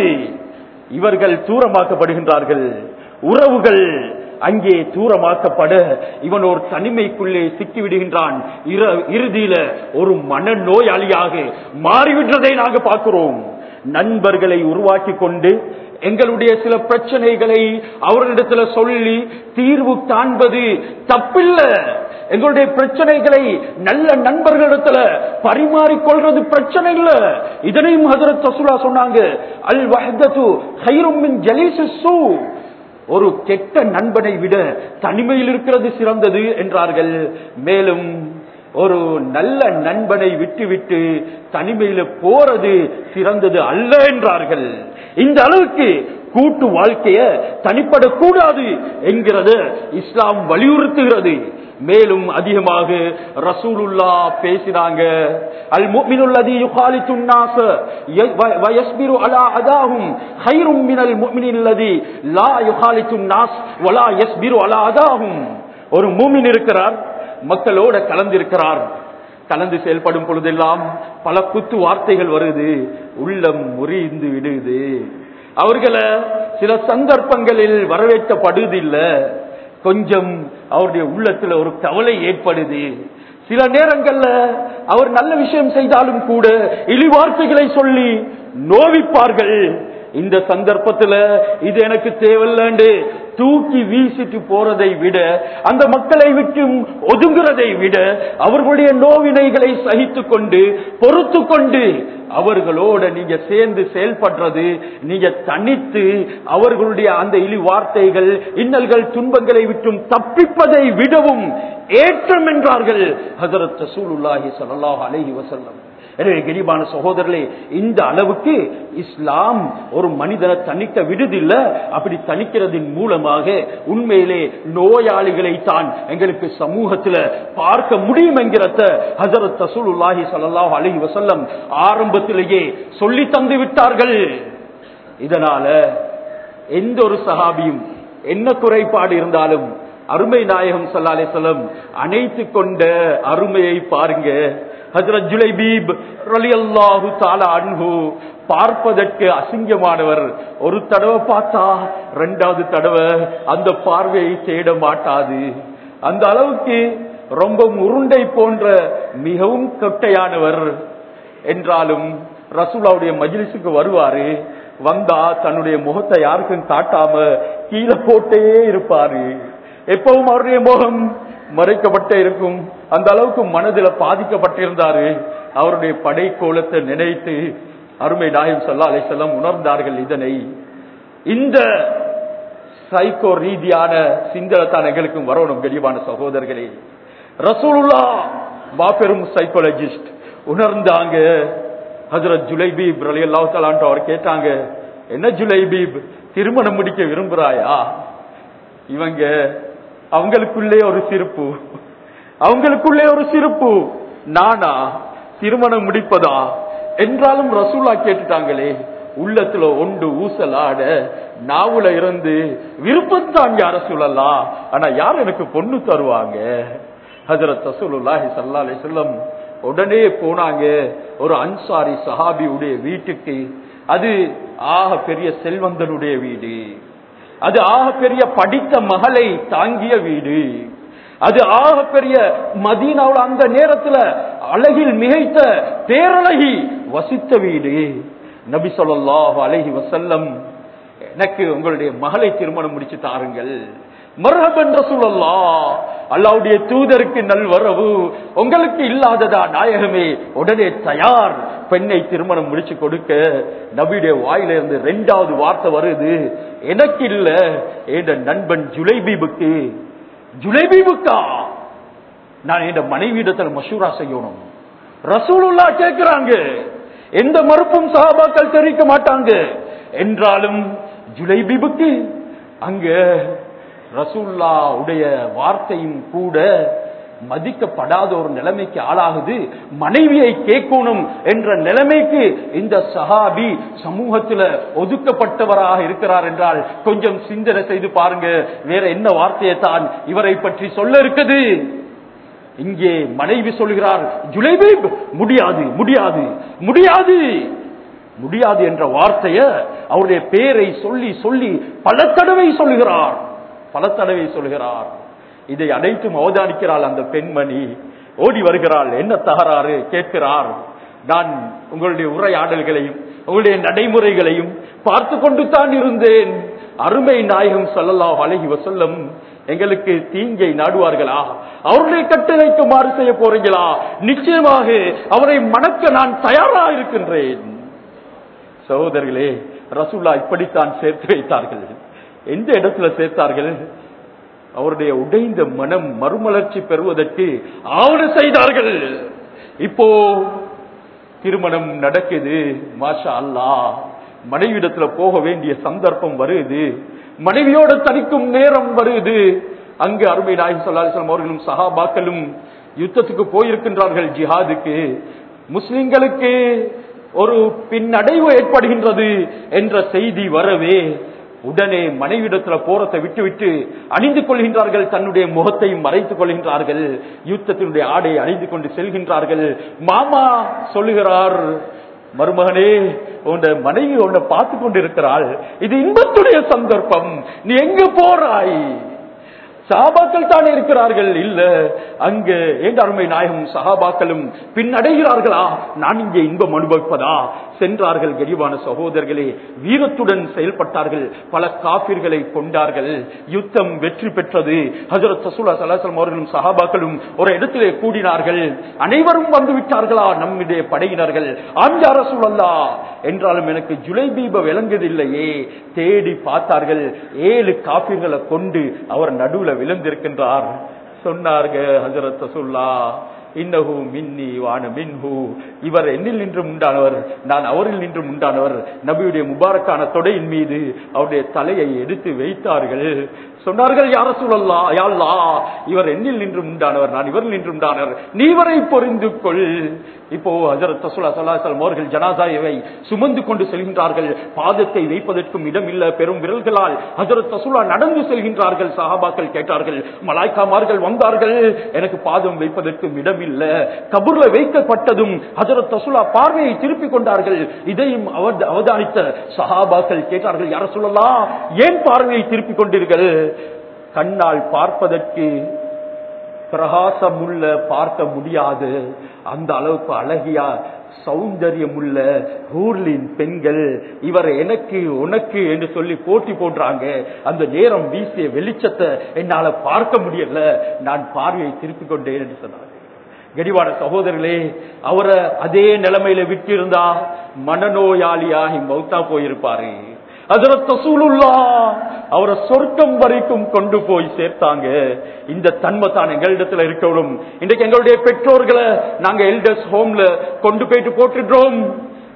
இவர்கள் தூரமாக்கப்படுகின்றார்கள் உறவுகள் அங்கே தூரமாக்கப்பட இவன் ஒரு தனிமைக்குள்ளே சிக்கிவிடுகின்றான் இறுதியில ஒரு மனநோயாளியாக மாறிவிட்டதை நாங்கள் பார்க்கிறோம் நண்பர்களை உருவாக்கி கொண்டு எங்களுடைய சில பிரச்சனைகளை அவர்களிடத்துல சொல்லி தீர்வு காண்பது தப்பில்ல எங்களுடைய பிரச்சனைகளை நல்ல நண்பர்களிடத்துல பரிமாறிக்கொள்றது பிரச்சனை இல்ல இதனையும் ஹசரத் சசுலா சொன்னாங்க அல் வஹதத்து ஹைரும் மின் ஜலீசு சூ ஒரு கெட்ட நண்பனை விட தனிமையில் இருக்கிறது சிறந்தது என்றார்கள் மேலும் ஒரு நல்ல நண்பனை விட்டுவிட்டு தனிமையில போறது சிறந்தது அல்ல என்றார்கள் இந்த அளவுக்கு கூட்டு வாழ்க்கைய தனிப்படக்கூடாது என்கிறது இஸ்லாம் வலியுறுத்துகிறது மேலும் அதிகமாக ரசூலுல்லா பேசினாங்க அல் முஃமினுல்லதி யுகாலித்து الناس ويصبر على أذاهم خير من المؤمن الذي لا يخالط الناس ولا يصبر على أذاهم ஒரு மூமின் இருக்கிறார் மக்களோட கலந்திருக்கிறார் கலந்து செயல்படும் பொழுதெல்லாம் பல குத்து வார்த்தைகள் வருது உள்ளம் முறிந்து விடுது அவர்களை சில சந்தர்ப்பங்களில் வரவேற்றப்படுவதில்லை கொஞ்சம் அவருடைய உள்ளத்துல ஒரு கவலை ஏற்படுது சில நேரங்கள்ல அவர் நல்ல விஷயம் செய்தாலும் கூட இழிவார்த்தைகளை சொல்லி நோவிப்பார்கள் இந்த சந்தர்ப்பத்துல இது எனக்கு தேவையில்லைண்டு தூக்கி வீசிட்டு போறதை விட அந்த மக்களை விட்டு ஒதுங்குறதை விட அவர்களுடைய நோவினைகளை சகித்து கொண்டு பொறுத்து கொண்டு அவர்களோட நீங்க சேர்ந்து செயல்படுறது நீங்க தனித்து அவர்களுடைய அந்த இழி வார்த்தைகள் இன்னல்கள் துன்பங்களை விட்டும் தப்பிப்பதை விடவும் ஏற்றம் என்றார்கள் ஹசரத் ரசூலுல்லாஹி ஸல்லல்லாஹு அலைஹி வஸல்லம் எனவே கரிபான சகோதரர்களே இந்த அளவுக்கு இஸ்லாம் ஒரு மனிதனை தணிக்க விடுதில்ல அப்படி தணிக்கிறதின் மூலமாக உண்மையிலே நோயாளிகளை தான் எங்களுக்கு சமூகத்துல பார்க்க முடியும் என்கிறத ஹசரத் ரசூலுல்லாஹி ஸல்லல்லாஹு அலைஹி வஸல்லம் ஆரம்பத்திலேயே சொல்லி தந்து விட்டார்கள் இதனால எந்த ஒரு சஹாபியும் என்ன குறைபாடு இருந்தாலும் அருமை நாயகம் சல்லா அலிசல்லம் அணைத்து கொண்ட அருமையை பாருங்க ஹஜரத் ஜுலைபீப் ரலியல்லாஹு தாலா அன்ஹு பார்ப்பதற்கு அசிங்கமானவர் ஒரு தடவை பார்த்தா ரெண்டாவது தடவை அந்த பார்வையை தேட மாட்டாது அந்த அளவுக்கு ரொம்ப உருண்டை போன்ற மிகவும் கொட்டையானவர் என்றாலும் ரசூலாவுடைய மஜ்லிஸுக்கு வருவாரு வந்தா தன்னுடைய முகத்தை யாருக்கும் காட்டாம கீழே போட்டே இருப்பாரு எப்பவும் அவருடைய முகம் மறைக்கப்பட்டே இருக்கும் அந்த அளவுக்கு மனதில் பாதிக்கப்பட்டிருந்தாரு அவருடைய படைக்கோலத்தை நினைத்து அருமை நாயம் சொல்லா அலைசல்லம் உணர்ந்தார்கள் இதனை இந்த சைக்கோ ரீதியான சிந்தனை தான் எங்களுக்கும் வரணும் கெளிவான சகோதரர்களே ரசூலுல்லா மாபெரும் சைக்காலஜிஸ்ட் உணர்ந்தாங்க ஹசரத் ஜுலைபீப் ரலி அல்லாஹாலான்ட்டு அவர் கேட்டாங்க என்ன ஜுலைபீப் திருமணம் முடிக்க விரும்புறாயா இவங்க அவங்களுக்குள்ளே ஒரு சிரிப்பு அவங்களுக்குள்ளே ஒரு சிரிப்பு நானா திருமணம் முடிப்பதா என்றாலும் ரசூலா கேட்டுட்டாங்களே உள்ளத்துல ஒன்று ஊசலாட நாவுல இருந்து விருப்பத்தான் யார சொல்லலாம் ஆனா யார் எனக்கு பொண்ணு தருவாங்க ஹஜரத் ரசூலுல்லாஹி ஸல்லல்லாஹு அலைஹி வஸல்லம் உடனே போனாங்க ஒரு அன்சாரி சஹாபியுடைய வீட்டுக்கு அது ஆக பெரிய செல்வந்தனுடைய வீடு அது ஆக பெரிய படித்த மகளை தாங்கிய வீடு அது ஆக பெரிய மதீனாவுல அந்த நேரத்துல அழகில் மிகைத்த பேரழகி வசித்த வீடு நபி ஸல்லல்லாஹு அலைஹி வஸல்லம் எனக்கு உங்களுடைய மகளை திருமணம் முடிச்சு தாருங்கள் மர்ஹபன் ரசூலல்லா அல்லாவுடைய தூதருக்கு நல்வரவு உங்களுக்கு இல்லாததா நாயகமே உடனே தயார் பெண்ணை திருமணம் முடிச்சு கொடுக்க நபியுடைய வாயில இருந்து ரெண்டாவது வார்த்தை வருது எனக்கு இல்ல என் நண்பன் ஜுலைபீபுக்கு ஜுலைபீபுக்கா நான் என் மனைவியிடத்தில் மசூரா செய்யணும் ரசூலுல்லா கேட்கிறாங்க எந்த மறுப்பும் சஹாபாக்கள் தெரிவிக்க மாட்டாங்க என்றாலும் ஜுலைபீபுக்கு அங்க ரசூல்லா உடைய வார்த்தையும் கூட மதிக்கப்படாத ஒரு நிலைமைக்கு ஆளாகுது மனைவியை கேட்கணும் என்ற நிலைமைக்கு இந்த சஹாபி சமூகத்துல ஒதுக்கப்பட்டவராக இருக்கிறார் என்றால் கொஞ்சம் சிந்தனை செய்து பாருங்க வேற என்ன வார்த்தையை தான் இவரை பற்றி சொல்ல இருக்குது இங்கே மனைவி சொல்கிறார் ஜுலைபீப் முடியாது முடியாது முடியாது முடியாது என்ற வார்த்தைய அவருடைய பேரை சொல்லி சொல்லி பல தடவை சொல்லுகிறார் பல தடவை சொல்கிறார் இதை அனைத்தும் அவதானிக்கிறாள் அந்த பெண்மணி ஓடி வருகிறாள் என்ன தகராறு கேட்கிறார் நான் உங்களுடைய உரையாடல்களையும் உங்களுடைய நடைமுறைகளையும் பார்த்து கொண்டு தான் இருந்தேன் அருமை நாயகம் சொல்லலாம் அழகி வசல்லம் எங்களுக்கு தீங்கை நாடுவார்களா அவருடைய கட்டளைக்கு மாறு செய்ய போறீங்களா நிச்சயமாக அவரை மணக்க நான் தயாரா இருக்கின்றேன் சகோதரர்களே ரசூல்லா இப்படித்தான் சேர்த்து வைத்தார்கள் எந்த இடத்துல சேர்த்தார்கள் அவருடைய உடைந்த மனம் மறுமலர்ச்சி பெறுவதற்கு ஆவண செய்தார்கள் இப்போ திருமணம் நடக்குது மாஷா அல்லா மனைவிடத்துல போக வேண்டிய சந்தர்ப்பம் வருது மனைவியோட தனிக்கும் நேரம் வருது அங்கு அருமை நாயகம் சொல்லாசலம் அவர்களும் சஹாபாக்களும் யுத்தத்துக்கு போயிருக்கின்றார்கள் ஜிஹாதுக்கு முஸ்லிம்களுக்கு ஒரு பின்னடைவு ஏற்படுகின்றது என்ற செய்தி வரவே உடனே மனைவிடத்துல போறத்தை விட்டு விட்டு அணிந்து கொள்கின்றார்கள் தன்னுடைய முகத்தையும் மறைத்துக் கொள்கின்றார்கள் யுத்தத்தினுடைய ஆடை அணிந்து கொண்டு செல்கின்றார்கள் மாமா சொல்லுகிறார் மருமகனே உன் மனைவி உன்னை பார்த்து கொண்டிருக்கிறாள் இது இன்பத்துடைய சந்தர்ப்பம் நீ எங்க போறாய் சஹாபாக்கள் தானே இருக்கிறார்கள் இல்ல அங்க ஏங்க அருமை நாயகம் சஹாபாக்களும் பின்னடைகிறார்களா நான் இங்கே இன்பம் அனுபவிப்பதா சென்றார்கள் கரிவான சகோதரர்களே வீரத்துடன் செயல்பட்டார்கள் பல காபிர்களை கொண்டார்கள் யுத்தம் வெற்றி பெற்றது ஹசரத் சசூலா சலாசலம் அவர்களும் சஹாபாக்களும் ஒரு இடத்திலே கூடினார்கள் அனைவரும் வந்து விட்டார்களா நம்முடைய படையினர்கள் ஆஞ்சார சூழல்லா என்றாலும் எனக்கு ஜுலைபீப விளங்குதில்லையே தேடி பார்த்தார்கள் ஏழு காபிர்களை கொண்டு அவர் நடுவுல விழுந்திருக்கின்றார் சொன்னார்கள் ஹசரத் ரசூல்லா இன்னஹு மின்னி வான மின்ஹு இவர் என்னில் நின்று உண்டானவர் நான் அவரில் நின்று உண்டானவர் நபியுடைய முபாரக்கான தொடையின் மீது அவருடைய தலையை எடுத்து வைத்தார்கள் சொன்னார்கள் யார சூழல்லா யாழ்லா இவர் என்னில் நின்று உண்டானவர் நான் இவரில் நின்று உண்டானவர் நீ இவரை பொறிந்து கொள் இப்போ ஹஜரத் ரசூலா சல்லாஹம் அவர்கள் ஜனாதாவை சுமந்து கொண்டு செல்கின்றார்கள் பாதத்தை வைப்பதற்கும் இடம் இல்ல பெரும் விரல்களால் ஹஜரத் ரசூலா நடந்து செல்கின்றார்கள் சஹாபாக்கள் கேட்டார்கள் மலாய்க்காமார்கள் வந்தார்கள் எனக்கு பாதம் வைப்பதற்கும் இடம் இல்ல கபூர்ல வைக்கப்பட்டதும் ஹஜரத் ரசூலா பார்வையை திருப்பிக் கொண்டார்கள் இதையும் அவ- அவதானித்த சஹாபாக்கள் கேட்டார்கள் யார சொல்லலாம் ஏன் பார்வையை திருப்பிக் கொண்டீர்கள் கண்ணால் பார்ப்பதற்கு பிரகாசமுள்ள பார்க்க முடியாது அந்த அளவுக்கு அழகியா சௌந்தரியமுள்ள ஊர்லின் பெண்கள் இவர் எனக்கு உனக்கு என்று சொல்லி போட்டி போடுறாங்க அந்த நேரம் வீசிய வெளிச்சத்தை என்னால பார்க்க முடியல நான் பார்வையை திருப்பிக் கொண்டேன் என்று சொன்னார் கடிவாட சகோதரர்களே அவரை அதே நிலைமையில விட்டிருந்தா மனநோயாளியாகி மௌத்தா போயிருப்பாரு ஹஜரத் ரசூலுல்லா அவரை சொர்க்கம் வரைக்கும் கொண்டு போய் சேர்த்தாங்க இந்த தன்மை தான் எங்களிடத்துல இருக்கணும் இன்றைக்கு எங்களுடைய பெற்றோர்களை நாங்க எல்டர்ஸ் ஹோம்ல கொண்டு போயிட்டு போட்டுடுறோம்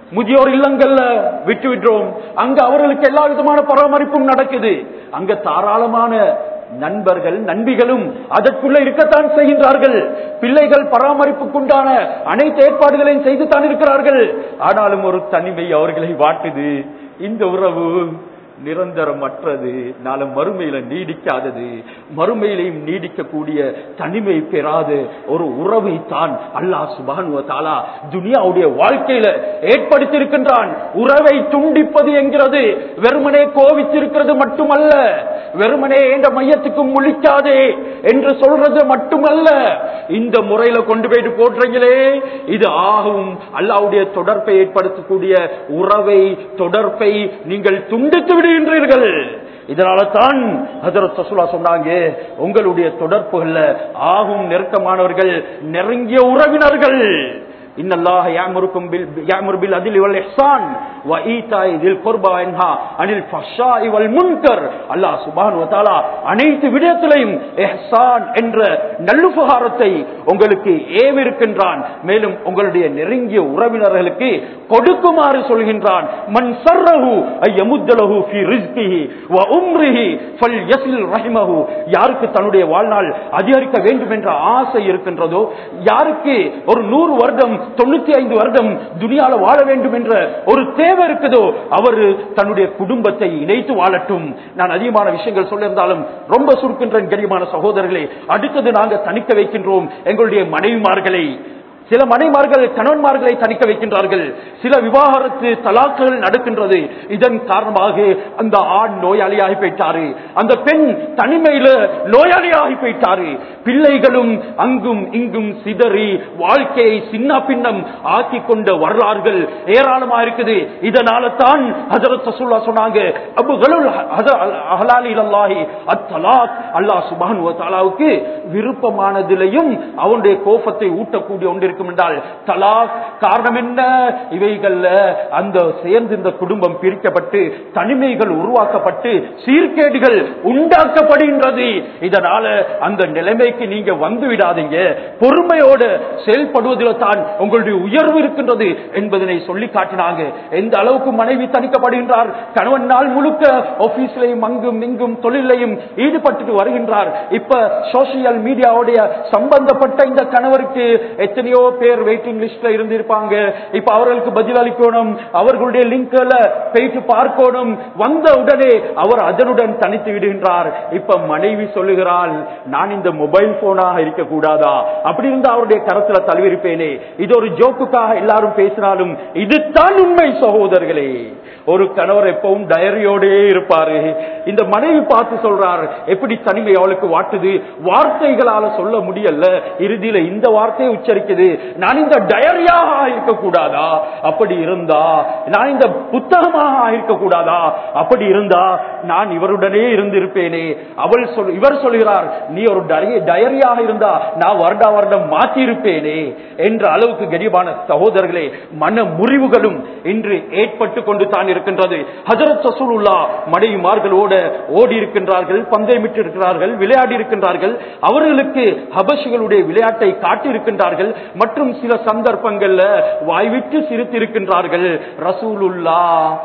முதியோர் இல்லங்கள்ல விட்டு விடுறோம் அங்க அவர்களுக்கு எல்லா விதமான பராமரிப்பும் நடக்குது அங்க தாராளமான நண்பர்கள் நண்பிகளும் அதற்குள்ள இருக்கத்தான் செய்கின்றார்கள் பிள்ளைகள் பராமரிப்புக்குண்டான அனைத்து ஏற்பாடுகளையும் செய்து தான் இருக்கிறார்கள் ஆனாலும் ஒரு தனிமை அவர்களை வாட்டுது இந்த உறவு நிரந்தரமற்றது நாளை மறுமையில நீடிக்காதது மறுமையிலையும் நீடிக்கக்கூடிய தனிமை பெறாத ஒரு உறவை தான் அல்லாஹ் சுபானுவ தாலா துனியாவுடைய வாழ்க்கையில ஏற்படுத்தியிருக்கின்றான் உறவை துண்டிப்பது என்கிறது வெறுமனே கோவிச்சிருக்கிறது மட்டுமல்ல வெறுமனே என்ற மையத்துக்கு முழிக்காதே என்று சொல்றது மட்டுமல்ல இந்த முறையில கொண்டு போயிட்டு போடுறீங்களே இது ஆகும் அல்லாவுடைய தொடர்பை ஏற்படுத்தக்கூடிய உறவை தொடர்பை நீங்கள் துண்டித்து விடுகின்றீர்கள் இதனால தான் ஹஜரத் ரசூலா சொன்னாங்க உங்களுடைய தொடர்புகள்ல ஆகும் நெருக்கமானவர்கள் நெருங்கிய உறவினர்கள் இன்னல்லாஹ யாமுருக்கும் பில் யாமுரு பில் அதில் வல் இஹ்சான் வ ஈதாய் தில் குர்பா வன்ஹா அனில் ஃபஹ்ஷாஇ வல் முன்கர் அல்லாஹ் சுப்ஹானஹு வ தஆலா அனைத்து விடயத்திலையும் இஹ்சான் என்ற நல்லுபகாரத்தை உங்களுக்கு ஏவிருக்கின்றான் மேலும் உங்களுடைய நெருங்கிய உறவினர்களுக்கு கொடுக்குமாறு சொல்கின்றான் மன் சர்ரஹு ஐயமுத்தலஹு ஃபீ ரிஸ்கிஹி வ உம்ரிஹி ஃபல்யஸில் ரஹிமஹு யாருக்கு தன்னுடைய வாழ்நாள் அதிகரிக்க வேண்டும் என்ற ஆசை இருக்கின்றதோ யாருக்கு ஒரு நூறு வருடம் தொண்ணூத்தி ஐந்து வருடம் துனியால வாழ வேண்டும் என்ற ஒரு தேவை இருக்குதோ அவர் தன்னுடைய குடும்பத்தை இணைத்து வாழட்டும் நான் அதிகமான விஷயங்கள் சொல்லியிருந்தாலும் ரொம்ப சுருக்கின்ற கரியமான சகோதரர்களே அடுத்தது நாங்க தணிக்க வைக்கின்றோம் எங்களுடைய மனைவிமார்களை சில மனைமார்கள் கணவன்மார்களை தணிக்க வைக்கின்றார்கள் சில விவாகரத்து தலாக்குகள் நடக்கின்றது இதன் காரணமாக அந்த ஆண் நோயாளியாகி போயிட்டாரு அந்த பெண் தனிமையில நோயாளியாகி போயிட்டாரு பிள்ளைகளும் அங்கும் இங்கும் சிதறி வாழ்க்கையை சின்ன பின்னம் ஆக்கி கொண்ட வரலாறுகள் ஏராளமா இருக்குது இதனால தான் ஹஜரத் ரசூல்லா சொன்னாங்க அபுகளுல் அஹலாலி அல்லாஹி அத்தலாக் அல்லாஹ் சுப்ஹானஹு வ தஆலாவுக்கு விருப்பமானதிலையும் அவனுடைய கோபத்தை ஊட்டக்கூடிய ஒன்று இருக்கும் என்றால் தலாக் காரணம் என்ன இவைகள்ல அந்த சேர்ந்து இந்த குடும்பம் பிரிக்கப்பட்டு தனிமைகள் உருவாக்கப்பட்டு சீர்கேடுகள் உண்டாக்கப்படுகின்றது இதனால அந்த நிலைமைக்கு நீங்க வந்து விடாதீங்க பொறுமையோடு செயல்படுவதில் தான் உங்களுடைய உயர்வு இருக்கின்றது என்பதனை சொல்லி காட்டினாங்க எந்த அளவுக்கு மனைவி தணிக்கப்படுகின்றார் கணவன் நாள் முழுக்க ஆபீஸ்லையும் அங்கும் இங்கும் தொழிலையும் ஈடுபட்டு வருகின்றார் இப்ப சோசியல் மீடியாவுடைய சம்பந்தப்பட்ட இந்த கணவருக்கு எத்தனையோ பேர் வெயிட்டிங் லிஸ்ட்ல இருந்திருப்பாங்க இப்ப அவர்களுக்கு பதில் அளிக்கணும் அவர்களுடைய லிங்க்ல போயிட்டு பார்க்கணும் வந்த உடனே அவர் அதனுடன் தனித்து விடுகின்றார் இப்ப மனைவி சொல்லுகிறாள் நான் இந்த மொபைல் போனாக இருக்க கூடாதா அப்படி இருந்தா அவருடைய கரத்துல தழுவிருப்பேனே இது ஒரு ஜோக்குக்காக எல்லாரும் பேசினாலும் இதுதான் உண்மை சகோதரர்களே ஒரு கணவர் எப்பவும் டயரியோடே இருப்பாரு இந்த மனைவி பார்த்து சொல்றார் எப்படி தனிமை அவளுக்கு வாட்டுது வார்த்தைகளால சொல்ல முடியல இறுதியில இந்த வார்த்தையை உச்சரிக்குது நான் இந்த டயரியாக இருக்க கூடாதா அப்படி இருந்தா நான் இந்த புத்தகமாக இருக்க கூடாதா அப்படி இருந்தா நான் இவருடனே இருந்திருப்பேனே அவள் சொல் இவர் சொல்கிறார் நீ ஒரு டய- டயரியாக இருந்தா நான் வருடா வருடம் மாற்றி இருப்பேனே என்ற அளவுக்கு கரிபான சகோதரர்களே மன முறிவுகளும் இன்று ஏற்பட்டு கொண்டு தான் இருக்கின்றது ஹஜரத் ரசூலுல்லா மனைவிமார்களோட ஓடி இருக்கின்றார்கள் பந்தயமிட்டு இருக்கிறார்கள் விளையாடி இருக்கின்றார்கள் அவர்களுக்கு ஹபஷிகளுடைய விளையாட்டை காட்டியிருக்கின்றார்கள் மற்றும் சில சந்தர்ப்பங்கள்ல வாய்விட்டு சிரித்திருக்கின்றார்கள் ரசூலுல்லா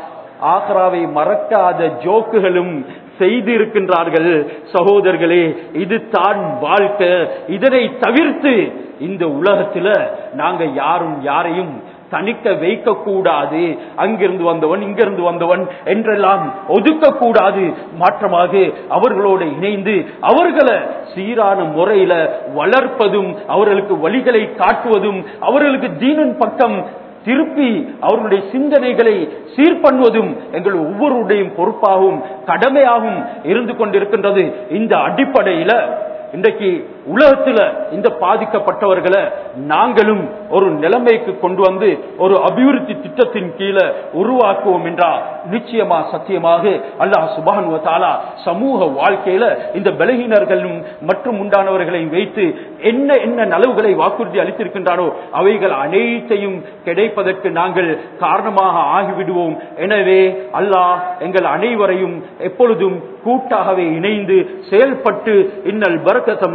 ஆக்ராவை மறக்காத ஜோக்குகளும் செய்து இருக்கின்றார்கள் சகோதரர்களே இது தான் வாழ்க்கை இதனை தவிர்த்து இந்த உலகத்துல நாங்க யாரும் யாரையும் தணிக்க வைக்க கூடாது அங்கிருந்து வந்தவன் இங்கிருந்து வந்தவன் என்றெல்லாம் ஒதுக்க கூடாது மாற்றமாக அவர்களோடு இணைந்து அவர்களை சீரான முறையில வளர்ப்பதும் அவர்களுக்கு வழிகளை காட்டுவதும் அவர்களுக்கு தீனின் பக்கம் திருப்பி அவர்களுடைய சிந்தனைகளை சீர்பண்ணுவதும் எங்கள் ஒவ்வொருடைய பொறுப்பாகவும் கடமையாகவும் இருந்து கொண்டிருக்கின்றது இந்த அடிப்படையில இன்றைக்கு உலகத்துல இந்த பாதிக்கப்பட்டவர்களை நாங்களும் ஒரு நிலைமைக்கு கொண்டு வந்து ஒரு அபிவிருத்தி திட்டத்தின் கீழே உருவாக்குவோம் என்றா நிச்சயமா சத்தியமாக அல்லாஹ் சுபான் தாலா சமூக வாழ்க்கையில இந்த பலகீனர்களும் மற்றும் உண்டானவர்களை வைத்து என்ன என்ன நலவுகளை வாக்குறுதி அளித்திருக்கின்றானோ அவைகள் அனைத்தையும் கிடைப்பதற்கு நாங்கள் காரணமாக ஆகிவிடுவோம் எனவே அல்லாஹ் எங்கள் அனைவரையும் எப்பொழுதும் கூட்டாகவே இணைந்து செயல்பட்டு இன்னல் பரக்கத்த மால்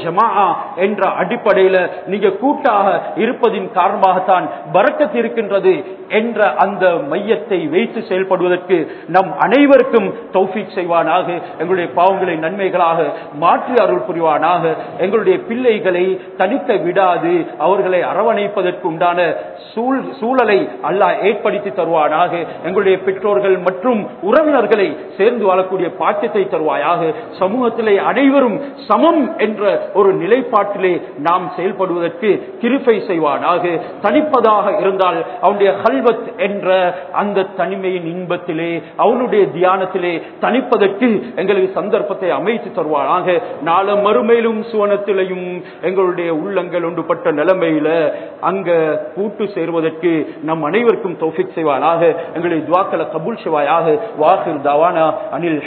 ஜமா என்ற அடிப்படையில நீங்க கூட்டாக இருப்பதின் காரணமாகத்தான் பறக்கத் இருக்கின்றது என்ற அந்த மையத்தை வைத்து செயல்படுவதற்கு நம் அனைவருக்கும் தௌஃபீக் செய்வானாக எங்களுடைய பாவங்களை நன்மைகளாக மாற்றி அருள் புரிவானாக எங்களுடைய பிள்ளைகளை தனித்த விடாது அவர்களை அரவணைப்பதற்கு உண்டான சூழ் சூழலை அல்லாஹ் ஏற்படுத்தி தருவானாக எங்களுடைய பெற்றோர்கள் மற்றும் உறவினர்களை சேர்ந்து வாழக்கூடிய பாக்கியத்தை தருவாயாக சமூகத்திலே அனைவரும் சமம் என்ற ஒரு நிலைப்பாட்டிலே நாம் செயல்படுவதற்கு கிருபை செய்வானாக தனிப்பதாக இருந்தால் அவனுடைய ஹல்வத் என்ற அந்த தனிமையின் இன்பத்திலே அவனுடைய தியானத்திலே தனிப்பதற்கு எங்களுக்கு சந்தர்ப்பத்தை அமைத்து தருவானாக நாள மறுமையிலும் சுவனத்திலையும் எங்களுடைய உள்ளங்கள் ஒன்றுபட்ட நிலைமையில அங்க கூட்டு சேர்வதற்கு நம் அனைவருக்கும் தௌஃபிக் செய்வானாக எங்களுடைய துவாக்களை கபூல் செய்வாயாக வாஹிர் தவானா அனில்